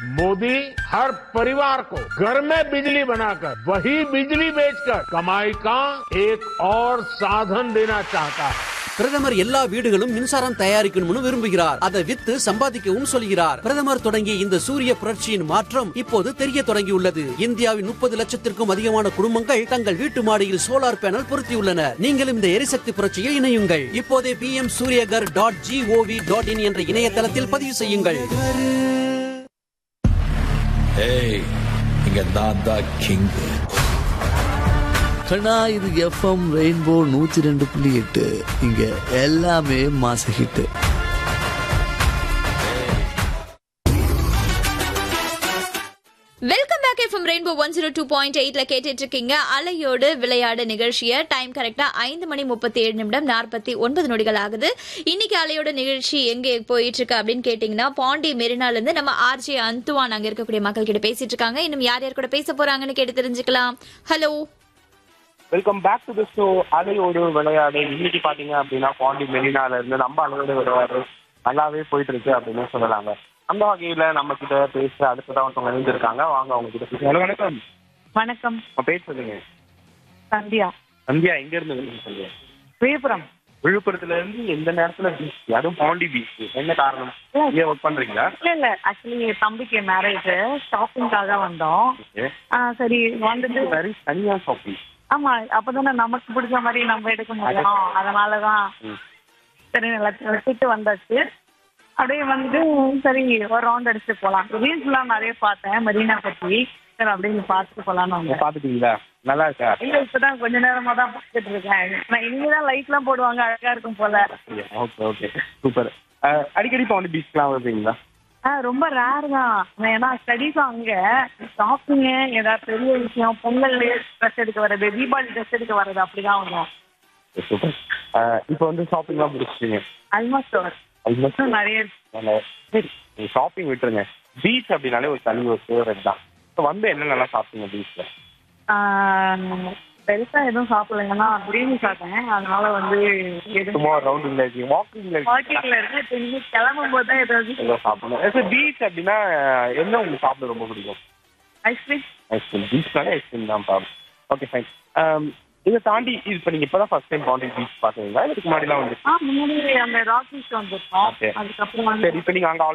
मोदी हर परिवार को घर में बिजली बनाकर वही बिजली बेचकर कमाई का एक और साधन देना चाहता है பிரதமர் எல்லா வீடுகளும் மின்சாரம் தயாரிக்கணும்னு விரும்புகிறார் அதை வித்து சம்பாதிக்கவும் சொல்கிறார் பிரதமர் தொடங்கிய இந்த சூரிய புரட்சியின் மாற்றம் இப்போது தெரிய தொடங்கியுள்ளது இந்தியாவின் முப்பது லட்சத்திற்கும் அதிகமான குடும்பங்கள் தங்கள் வீட்டு மாடியில் சோலார் பேனல் பொருத்தியுள்ளனர் நீங்களும் இந்த எரிசக்தி புரட்சியில் இணையுங்கள் இப்போதே P M Suryaghar dot G O V dot in என்ற இணையதளத்தில் பதிவு செய்யுங்கள் ஏய் இங்க நான் தான் கிங் கண்ணா இது எஃப்எம் ரெயின்போ நூத்தி ரெண்டு புள்ளி எட்டு இங்க எல்லாமே மாச hit welcome back FM rainbow one zero two point எயிட்ல கேட்டுட்டு இருக்கீங்க அலையோடு விளையாடு நிகழ்ச்சியை டைம் கரெக்டா ஐந்து மணி முப்பத்தி ஏழு நிமிடம் நாற்பத்தி ஒன்பது நொடிகள் ஆகுது இன்னைக்கு அலையோட நிகழ்ச்சி எங்க போயிட்டு இருக்கு அப்படின்னு கேட்டீங்கன்னா பாண்டி மெரினால இருந்து நம்ம ஆர்ஜே அந்துவான் அங்க இருக்கக்கூடிய மக்கள் கிட்ட பேசிட்டு இருக்காங்க இன்னும் யார் யார் கூட பேச போறாங்கன்னு கேட்டு தெரிஞ்சுக்கலாம் hello welcome back to the show அலையோடு விளையாடு இன்னைக்கு பாத்தீங்க அப்படின்னா பாண்டி மெரினால இருந்து நம்ம அலையோடு விளையாடு நல்லாவே போயிட்டு இருக்கு அப்படின்னு சொல்லலாங்க அந்த வகையில நம்ம கிட்ட பேச அடுத்ததான் ஒருத்தவங்க இணைஞ்சிருக்காங்க வாங்க அவங்க கிட்ட பேச ஹலோ வணக்கம் வணக்கம் உங்க பேர் சொல்லுங்க சந்தியா சந்தியா எங்க இருந்து வரீங்க சந்தியா விழுப்புரம் விழுப்புரத்துல இருந்து எந்த நேரத்துல பீச் அதுவும் பாண்டி பீச் என்ன காரணம் இங்க ஒர்க் பண்றீங்களா இல்ல இல்ல ஆக்சுவலி தம்பிக்கு மேரேஜ் ஷாப்பிங்காக வந்தோம் ஆ, சரி வந்துட்டு வெரி தனியா ஷாப்பிங் ஆமா அப்பதானே நமக்கு பிடிச்ச மாதிரி நம்ம எடுக்க முடியும் அதனாலதான் சரி எல்லாத்தையும் வச்சுட்டு வந்தாச்சு அப்படியே வந்து சரி ஒரு ரவுண்ட் அடிச்சுட்டு போலாம் ரீல்ஸ் எல்லாம் நிறைய பார்த்தேன் மெரினா பத்தி சரி அப்படியே பார்த்துட்டு போலாம்னு வந்தேன் பாத்துட்டீங்களா நல்லா இருக்கா இல்ல இப்பதான் கொஞ்ச நேரமா தான் பார்த்துட்டு இருக்கேன் நான் இனிமேதான் லைட் எல்லாம் போடுவாங்க அழகா இருக்கும் போல ஓகே ஓகே சூப்பர் அடிக்கடி பாண்டி பீச்க்குலாம் வருவீங்களா ஆ ரொம்ப ரேர் தான் நான் ஏன்னா ஸ்டடிஸ் அங்க ஷாப்பிங் ஏதாவது பெரிய விஷயம் பொங்கல் ட்ரெஸ் எடுக்க வர்றது தீபாவளி ட்ரெஸ் எடுக்க வர்றது அப்படிதான் வரும் சூப்பர் இப்போ வந்து ஷாப்பிங்லாம் முடிச்சிட்டீங்க ஆல்மோஸ்ட் ஆல்மோஸ்ட் நிறைய இருக்கு. சரி ஷாப்பிங் விட்டுருங்க பீச் அப்படின்னாலே ஒரு தனி ஒரு ஃபேவரட் தான் இப்போ வந்து என்னென்னலாம் சாப்பிட்டீங்க பீச்ல ஆ, பெருசா எதுவும் சாப்பிடலைங்கன்னா பிரியாணி சாப்பிட்டேன் அதனால வந்து எதுவும் சும்மா ரவுண்டிங்ல இருக்கீங்க வாக்கிங்ல வாக்கிங்ல இருக்கு இப்ப இனிமே கிளம்பும் போது தான் ஏதாவது ஏதோ சாப்பிடணும் பீச் அப்படின்னா என்ன உங்களுக்கு சாப்பிட ரொம்ப பிடிக்கும் ஐஸ்கிரீம் ஐஸ்கிரீம் பீச்னாலே ஐஸ்கிரீம் தான் ப்ராப்ளம் ஓகே ஃபைன் இதை தாண்டி இது இப்போ நீங்கள் இப்போ தான் ஃபர்ஸ்ட் டைம் பாண்டி பீச் பார்த்தீங்களா இதுக்கு முன்னாடிலாம் வந்து ஆ முன்னாடி அந்த ராக்கிஸ் வந்திருக்கோம் Okay. அதுக்கப்புறம் வந்து சரி இப்போ நீங்கள் அங்கே